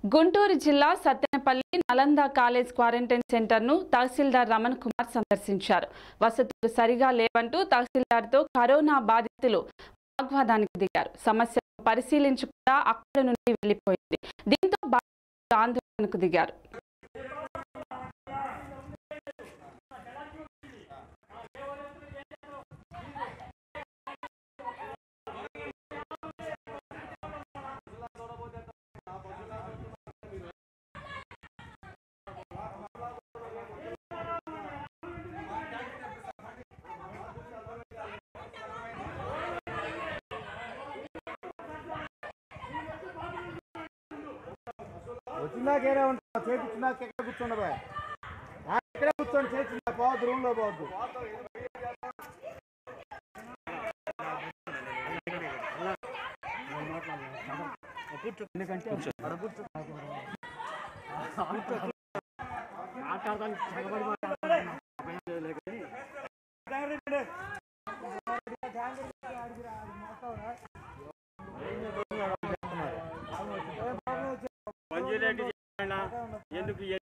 గుంటూరు జిల్లా Sattenapalli Nalanda college quarantine సెంటర్ను తహసీల్దార్ రమణ్ కుమార్ సందర్శించారు వసతులు సరిగా లేవంటూ తహసీల్దార్తో కరోనా బాధితులు వాగ్వాదానికి దిగారు సమస్య పరిశీలించకుండా అక్కడి నుండి వెళ్లిపోయింది దీంతో బాధితులు ఆందోళనకు దిగారు వచ్చిందాక ఏడే ఉంటావు చేపించినాక ఎక్కడ కూర్చుండబా ఇక్కడే కూర్చొని చేసిందా పోవద్దు రూమ్ లో పోవద్దు మంజూరెడ్డి ఎందుకు